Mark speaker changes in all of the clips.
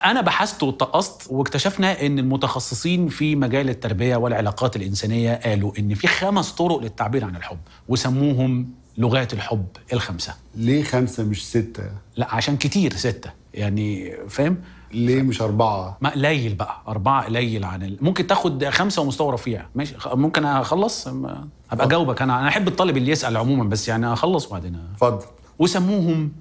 Speaker 1: انا بحثت واتقصت واكتشفنا ان المتخصصين في مجال التربيه والعلاقات الانسانيه قالوا ان في خمس طرق للتعبير عن الحب وسموهم لغات الحب الخمسه
Speaker 2: ليه خمسة مش ستة؟
Speaker 1: لا عشان كتير سته يعني فاهم
Speaker 2: ليه مش أربعة؟
Speaker 1: ما قليل بقى أربعة قليل عن ال... ممكن تاخد خمسة ومستوى رفيع ماشي خ- ممكن أخلص أم- أبقى أجاوبك أنا أنا أحب الطالب اللي يسأل عموما بس يعني أخلص وبعدين أ-
Speaker 2: اتفضل
Speaker 1: وسموهم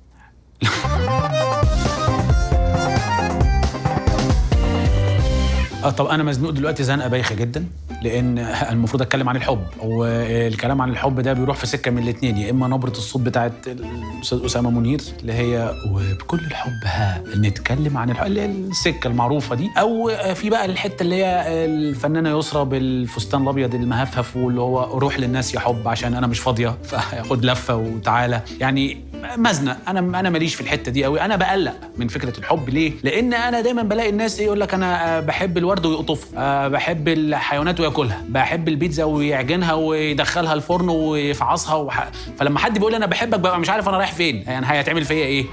Speaker 1: آه طب انا مزنوق دلوقتي زنقه بايخه جدا لان المفروض اتكلم عن الحب والكلام عن الحب ده بيروح في سكه من الاثنين يا اما نبره الصوت بتاعت الاستاذ اسامه منير اللي هي وبكل الحب ها نتكلم عن الحب اللي هي السكه المعروفه دي او في بقى الحته اللي هي الفنانه يسرى بالفستان الابيض المهفهف واللي هو روح للناس يا حب عشان انا مش فاضيه فخد لفه وتعالى يعني مزنق انا انا ماليش في الحته دي قوي انا بقلق من فكره الحب ليه لان انا دايما بلاقي الناس ايه يقول لك انا آه، بحب الورد ويقطفه آه، بحب الحيوانات وياكلها بحب البيتزا ويعجنها ويدخلها الفرن ويفعصها وح... فلما حد بيقول لي انا بحبك ببقى مش عارف انا رايح فين يعني هيتعمل فيا ايه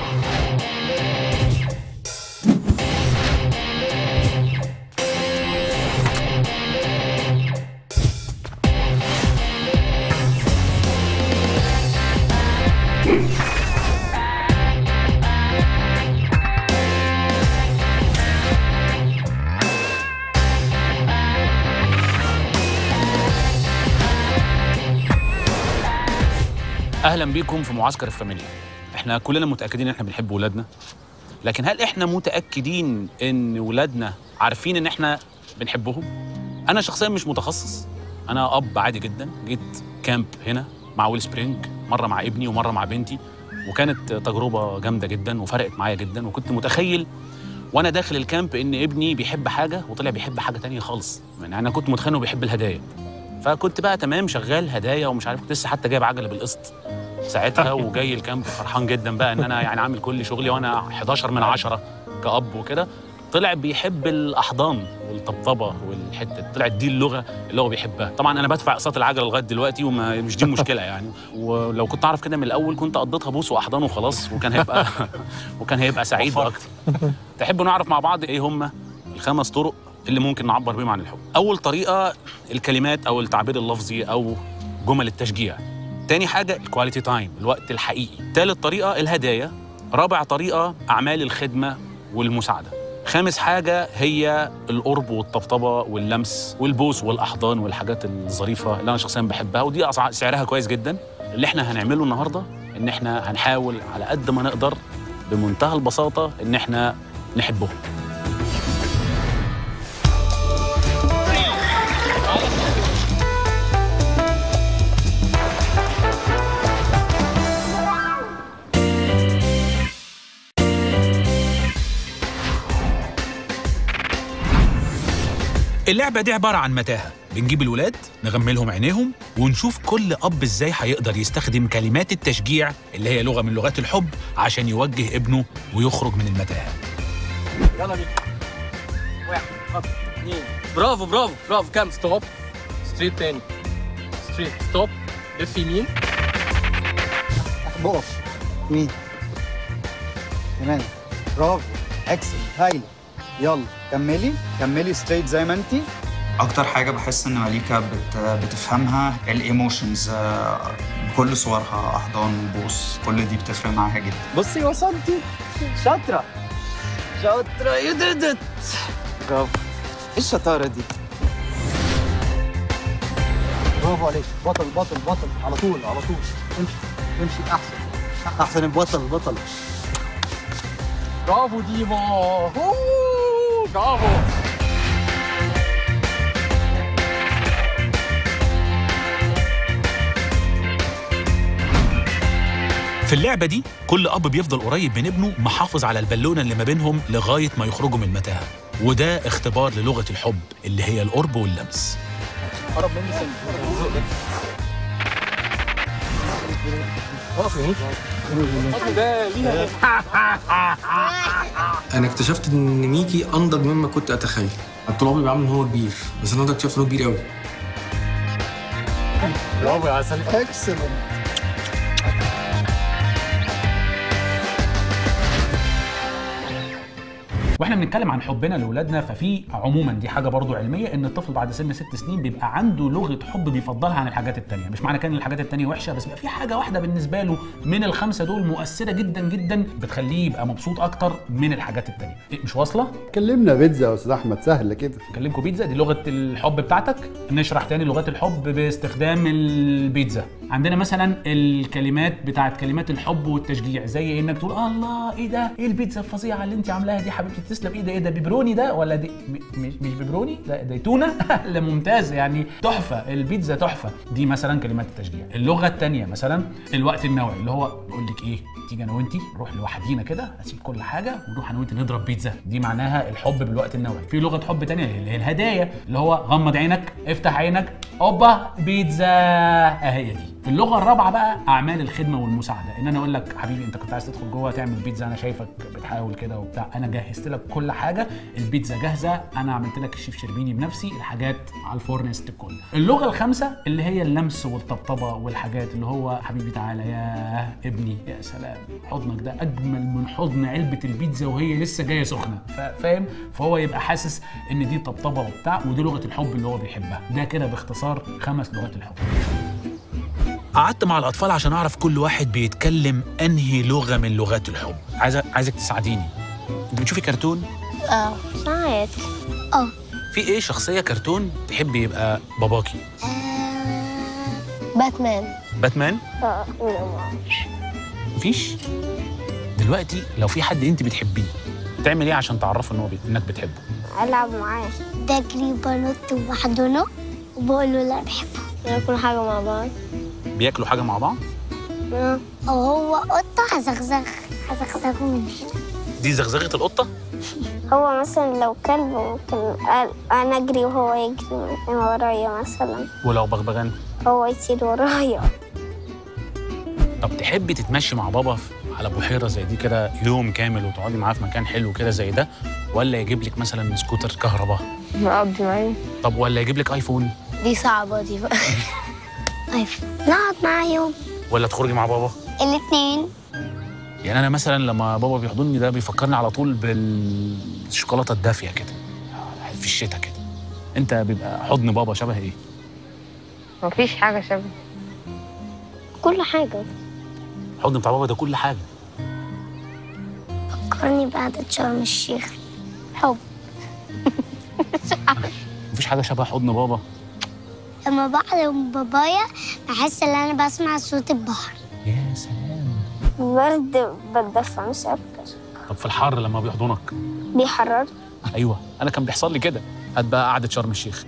Speaker 1: اهلا بيكم في معسكر الفاميليا احنا كلنا متاكدين ان احنا بنحب ولادنا لكن هل احنا متاكدين ان ولادنا عارفين ان احنا بنحبهم انا شخصيا مش متخصص انا اب عادي جدا جيت كامب هنا مع ويل سبرينج مره مع ابني ومره مع بنتي وكانت تجربه جامده جدا وفرقت معايا جدا وكنت متخيل وانا داخل الكامب ان ابني بيحب حاجه وطلع بيحب حاجه تانية خالص يعني انا كنت متخيل انه بيحب الهدايا فكنت بقى تمام شغال هدايا ومش عارف كنت لسه حتى جايب عجله بالقسط ساعتها وجاي الكامب فرحان جدا بقى ان انا يعني عامل كل شغلي وانا 11 من 10 كأب وكده طلع بيحب الاحضان والطبطبه والحته طلعت دي اللغه اللي هو بيحبها طبعا انا بدفع اقساط العجله لغايه دلوقتي ومش دي المشكله يعني ولو كنت اعرف كده من الاول كنت قضيتها بوس واحضان وخلاص وكان هيبقى وكان هيبقى سعيد اكتر تحبوا نعرف مع بعض ايه هم الخمس طرق اللي ممكن نعبر بيهم عن الحب اول طريقه الكلمات او التعبير اللفظي او جمل التشجيع تاني حاجه الكواليتي تايم الوقت الحقيقي تالت طريقه الهدايا رابع طريقه اعمال الخدمه والمساعده خامس حاجة هي القرب والطبطبة واللمس والبوس والأحضان والحاجات الظريفة اللي أنا شخصيا بحبها ودي أسع- سعرها كويس جدا اللي احنا هنعمله النهاردة إن احنا هنحاول على قد ما نقدر بمنتهى البساطة إن احنا نحبهم اللعبة دي عبارة عن متاهة بنجيب الولاد نغمي لهم عينيهم ونشوف كل أب إزاي هيقدر يستخدم كلمات التشجيع اللي هي لغة من لغات الحب عشان يوجه ابنه ويخرج من المتاهة
Speaker 3: يلا بينا واحد خط اثنين برافو برافو برافو كام ستوب ستريت تاني ستريت ستوب لف يمين
Speaker 4: بقف مين تمام برافو اكسل هايل يلا كملي كملي ستريت زي ما انتي
Speaker 5: اكتر حاجه بحس ان مليكه بت بتفهمها الايموشنز بكل صورها احضان بوس كل دي بتفرق معاها جدا
Speaker 4: بصي وصلتي شاطرة شاطرة يو ديد ات برافو ايه الشطارة دي برافو عليك بطل بطل بطل على طول على طول امشي امشي احسن احسن البطل بطل
Speaker 3: برافو ديما أوه، برافو
Speaker 1: في اللعبة دي كل أب بيفضل قريب من ابنه محافظ على البالونة اللي ما بينهم لغاية ما يخرجوا من المتاهة وده اختبار للغة الحب اللي هي القرب واللمس
Speaker 3: قرب مني سنة اقف يا ده ليها
Speaker 6: انا اكتشفت ان ميكي انضج مما كنت اتخيل أنا طول عمري بعمل ان هو كبير بس النهارده اكتشفت ان هو كبير قوي
Speaker 3: برافو يا عسل
Speaker 4: اكسلنت
Speaker 1: واحنا بنتكلم عن حبنا لاولادنا ففي عموما دي حاجه برضو علميه ان الطفل بعد سن ست سنين بيبقى عنده لغه حب بيفضلها عن الحاجات التانية مش معنى كده ان الحاجات التانية وحشه بس بيبقى في حاجه واحده بالنسبه له من الخمسه دول مؤثره جدا جدا بتخليه يبقى مبسوط اكتر من الحاجات التانية إيه مش واصله
Speaker 2: كلمنا بيتزا يا استاذ احمد سهله كده
Speaker 1: اكلمكم بيتزا دي لغه الحب بتاعتك نشرح تاني لغات الحب باستخدام البيتزا عندنا مثلا الكلمات بتاعت كلمات الحب والتشجيع زي إيه؟ انك تقول آه الله ايه ده ايه البيتزا الفظيعه اللي انت عاملاها دي حبيبتي تسلم ايه ده ايه ده بيبروني ده ولا دي م- مش مش بيبروني ده ده تونه لا ممتاز يعني تحفه البيتزا تحفه دي مثلا كلمات التشجيع اللغه الثانيه مثلا الوقت النوعي اللي هو بقول لك ايه تيجي انا وانتي نروح لوحدينا كده اسيب كل حاجه ونروح انا وانتي نضرب بيتزا دي معناها الحب بالوقت النوعي في لغه حب تانية اللي هي الهدايا اللي هو غمض عينك افتح عينك اوبا بيتزا اهي دي اللغه الرابعه بقى اعمال الخدمه والمساعده ان انا اقول لك حبيبي انت كنت عايز تدخل جوه تعمل بيتزا انا شايفك بتحاول كده وبتاع انا جهزت لك كل حاجه البيتزا جاهزه انا عملت لك الشيف شربيني بنفسي الحاجات على الفرن يا ست الكل اللغه الخامسه اللي هي اللمس والطبطبه والحاجات اللي هو حبيبي تعالى يا ابني يا سلام حضنك ده اجمل من حضن علبه البيتزا وهي لسه جايه سخنه فا- فاهم فهو يبقى حاسس ان دي طبطبه وبتاع ودي لغه الحب اللي هو بيحبها ده كده باختصار خمس لغات الحب قعدت مع الاطفال عشان اعرف كل واحد بيتكلم انهي لغه من لغات الحب عايز عايزك تساعديني انت بتشوفي كرتون
Speaker 7: اه ساعات
Speaker 1: في ايه شخصيه كرتون تحبي يبقى باباكي
Speaker 7: باتمان
Speaker 1: باتمان
Speaker 7: اه لا ما اعرفش
Speaker 1: مفيش دلوقتي لو في حد انت بتحبيه تعمل ايه عشان تعرفه ان هو بي... انك بتحبه
Speaker 7: العب معاه
Speaker 8: بجري بنط وبحضنه وبقول له لا بحبه
Speaker 7: ناكل حاجه مع بعض
Speaker 1: بياكلوا حاجه مع بعض
Speaker 7: اه
Speaker 8: او هو قطه هزغزغ هزغزغه من هنا
Speaker 1: دي زغزغه القطه
Speaker 7: هو مثلا لو كلب ممكن قال- انا اجري وهو يجري من ورايا مثلا
Speaker 1: ولو بغبغان
Speaker 7: هو يطير ورايا
Speaker 1: طب تحبي تتمشي مع بابا في- على بحيره زي دي كده يوم كامل وتقعدي معاه في مكان حلو كده زي ده ولا يجيب لك مثلا سكوتر كهرباء
Speaker 7: بقضي معاه
Speaker 1: طب ولا يجيب لك ايفون
Speaker 7: دي صعبه دي بقى
Speaker 8: طيب نقعد معاه يوم
Speaker 1: ولا تخرجي مع بابا
Speaker 8: الاتنين
Speaker 1: يعني انا مثلا لما بابا بيحضني ده بيفكرني على طول بالشوكولاته الدافيه كده في الشتاء كده انت بيبقى حضن بابا شبه ايه
Speaker 7: مفيش حاجه شبه كل حاجه
Speaker 1: الحضن بتاع بابا ده كل حاجه
Speaker 8: فكرني بقعدة شرم الشيخ حب
Speaker 1: مفيش حاجه شبه حضن بابا
Speaker 8: لما بحلم بابايا بحس ان انا بسمع صوت البحر
Speaker 1: يا سلام
Speaker 7: برد بتدفى مش اكتر
Speaker 1: طب في الحر لما بيحضنك
Speaker 7: بيحرر
Speaker 1: ايوه انا كان بيحصل لي كده هات بقى قعده شرم الشيخ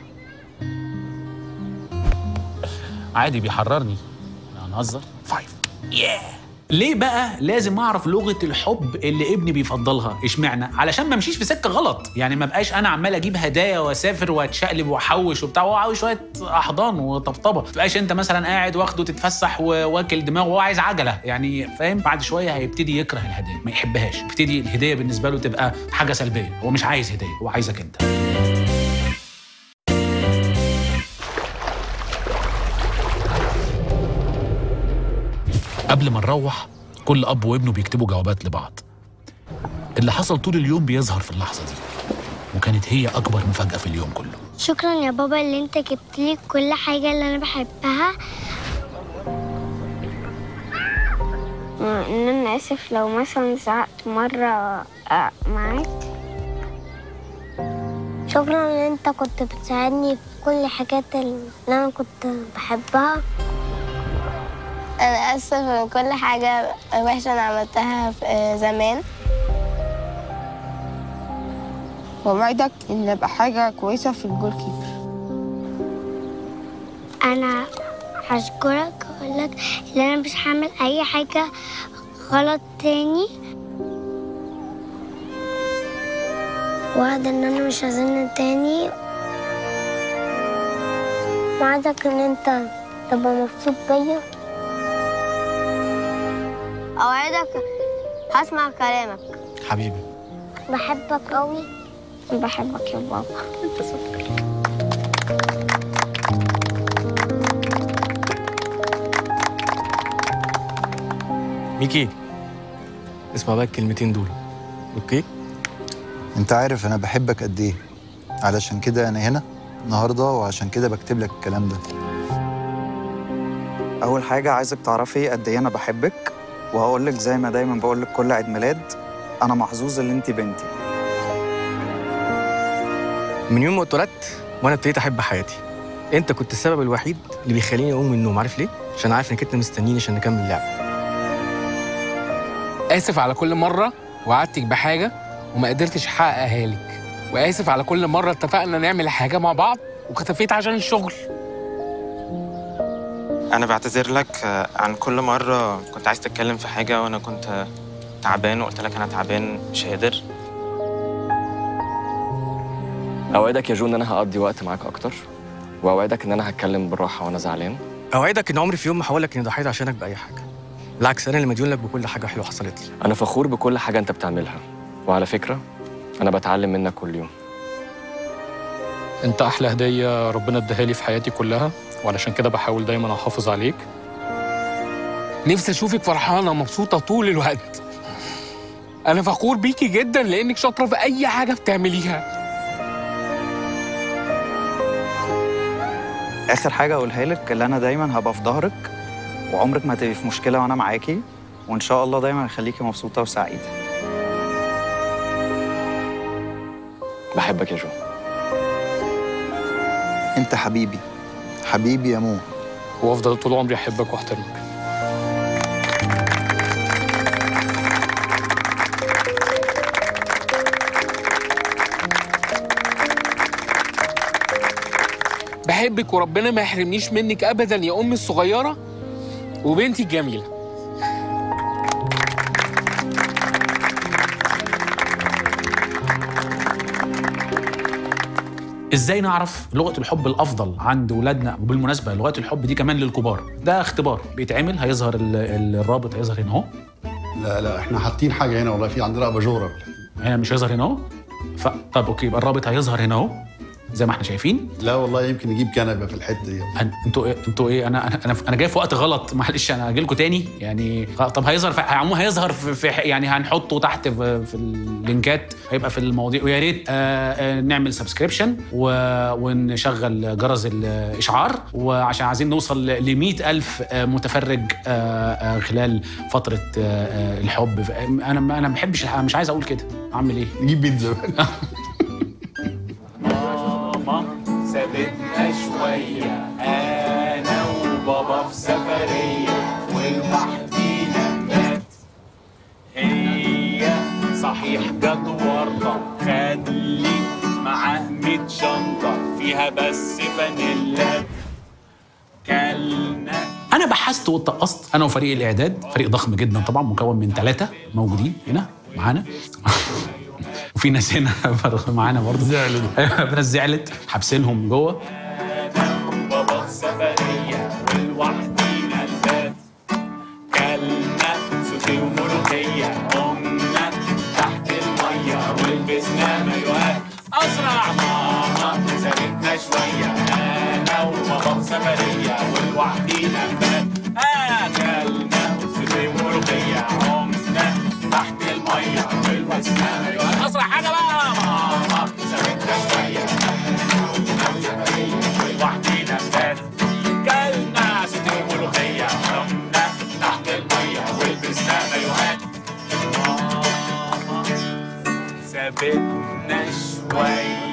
Speaker 1: عادي بيحررني هنهزر فايف ياه ليه بقى لازم اعرف لغه الحب اللي ابني بيفضلها اشمعنى علشان ما امشيش في سكه غلط يعني ما بقاش انا عمال اجيب هدايا واسافر واتشقلب واحوش وبتاع وهو عاوز شويه احضان وطبطبه ما تبقاش انت مثلا قاعد واخده تتفسح وواكل دماغه وهو عايز عجله يعني فاهم بعد شويه هيبتدي يكره الهدايا ما يحبهاش يبتدي الهديه بالنسبه له تبقى حاجه سلبيه هو مش عايز هديه هو عايزك انت قبل ما نروح كل اب وابنه بيكتبوا جوابات لبعض اللي حصل طول اليوم بيظهر في اللحظه دي وكانت هي اكبر مفاجاه في اليوم كله
Speaker 8: شكرا يا بابا اللي انت جبت لي كل حاجة اللي انا بحبها
Speaker 7: ان انا اسف لو مثلا زعقت مره آه، معاك
Speaker 8: شكرا ان انت كنت بتساعدني في كل الحاجات اللي انا كنت بحبها
Speaker 7: انا اسفه من كل حاجه وحشه انا عملتها في- آه، زمان
Speaker 9: ووعدك ان ابقى حاجه كويسه في الجول كيبر
Speaker 8: انا هشكرك واقول لك ان انا مش هعمل اي حاجة غلط تاني وعد ان انا مش هزن تاني وعدك ان انت تبقى مبسوط بيا
Speaker 7: اوعدك هسمع كلامك
Speaker 6: حبيبي
Speaker 8: بحبك قوي
Speaker 7: بحبك يا بابا
Speaker 6: ميكي اسمع بقى الكلمتين دول اوكي
Speaker 4: انت عارف انا بحبك قد ايه علشان كده انا هنا النهارده وعشان كده بكتب لك الكلام ده اول حاجه عايزك تعرفي قد ايه انا بحبك وهقول لك زي ما دايما بقول لك كل عيد ميلاد انا محظوظ ان انت بنتي
Speaker 6: من يوم ما اتولدت وانا ابتديت احب حياتي انت كنت السبب الوحيد اللي بيخليني اقوم من النوم عارف ليه عشان عارف انك انت مستنيني عشان نكمل لعب
Speaker 10: آسف على كل مرة وعدتك بحاجة وما قدرتش أحققها لك وآسف على كل مرة اتفقنا نعمل حاجة مع بعض واختفيت عشان الشغل
Speaker 11: أنا بعتذر لك آه، عن كل مرة كنت عايز تتكلم في حاجة وأنا كنت آه، تعبان وقلت لك أنا تعبان مش قادر
Speaker 12: اوعدك يا جو ان انا هقضي وقت معاك اكتر واوعدك ان انا هتكلم بالراحه وانا زعلان
Speaker 6: اوعدك ان عمري في يوم ما هقول لك اني ضحيت عشانك باي حاجه بالعكس انا اللي مديون لك بكل حاجه حلوه حصلت لي
Speaker 12: انا فخور بكل حاجه انت بتعملها وعلى فكره انا بتعلم منك كل يوم
Speaker 13: انت احلى هديه ربنا اداها لي في حياتي كلها وعلشان كده بحاول دايما احافظ عليك
Speaker 10: نفسي أشوفك فرحانة ومبسوطة طول الوقت أنا فخور بيكي جدا لأنك شاطرة في أي حاجة بتعمليها
Speaker 4: اخر حاجه اقولها لك اللي انا دايما هبقى في ظهرك وعمرك ما هتبقي في مشكله وانا معاكي وان شاء الله دايما هخليكي مبسوطه وسعيده
Speaker 12: بحبك يا جو
Speaker 4: انت حبيبي حبيبي يا مو
Speaker 13: وافضل طول عمري احبك واحترمك
Speaker 10: بحبك وربنا ما يحرمنيش منك أبدا يا أمي الصغيرة وبنتي الجميلة
Speaker 1: ازاي نعرف لغه الحب الافضل عند ولادنا وبالمناسبه لغه الحب دي كمان للكبار ده اختبار بيتعمل هيظهر ال- ال- الرابط هيظهر هنا اهو
Speaker 2: لا لا احنا حاطين حاجه هنا والله في عندنا اباجوره
Speaker 1: هنا مش هيظهر هنا اهو ف... طب اوكي يبقى الرابط هيظهر هنا اهو زي ما احنا شايفين
Speaker 2: لا والله يمكن نجيب كنبه في الحته دي
Speaker 1: أن- انتوا ايه انتوا ايه انا انا انا, أنا جاي في وقت غلط معلش انا هاجي لكم تاني يعني خ- طب هيظهر في عموما هيظهر في, في ح- يعني هنحطه تحت في, في اللينكات هيبقى في المواضيع ويا ريت آه، آه، نعمل سبسكريبشن ونشغل جرس الاشعار وعشان عايزين نوصل ل 100 الف متفرج آه، آه، خلال فتره آه، آه، الحب ف- انا انا ما بحبش الح- مش عايز اقول كده اعمل ايه
Speaker 2: نجيب بيتزا
Speaker 14: ماما سابتنا شوية أنا وبابا في سفرية ولوحدينا مات هي صحيح جت ورطة خد لي معاه ميت شنطة فيها بس فانيلات كلنا
Speaker 1: انا بحثت واتقصت انا وفريق الاعداد فريق ضخم جدا طبعا مكون من ثلاثه موجودين هنا معانا وفي ناس هنا برضه معانا برضه زعلت ناس زعلت حابسينهم جوه
Speaker 14: بابا في سفرية ولوحدينا البات كلنا سوشي وملوخية قمنا تحت المية ولبسنا مايوهات أسرع ماما سابتنا شوية أنا وبابا في سفرية ولوحدينا البات أكلنا سوشي وملوخية قمنا تحت المية ولبسنا مايوهات أسرع حاجة بقى ماما سابتنا شوية لوحدينا فات كلنا ستر ملوخية قمنا تحت المية ولبسنا مايوهات ماما سابتنا شوية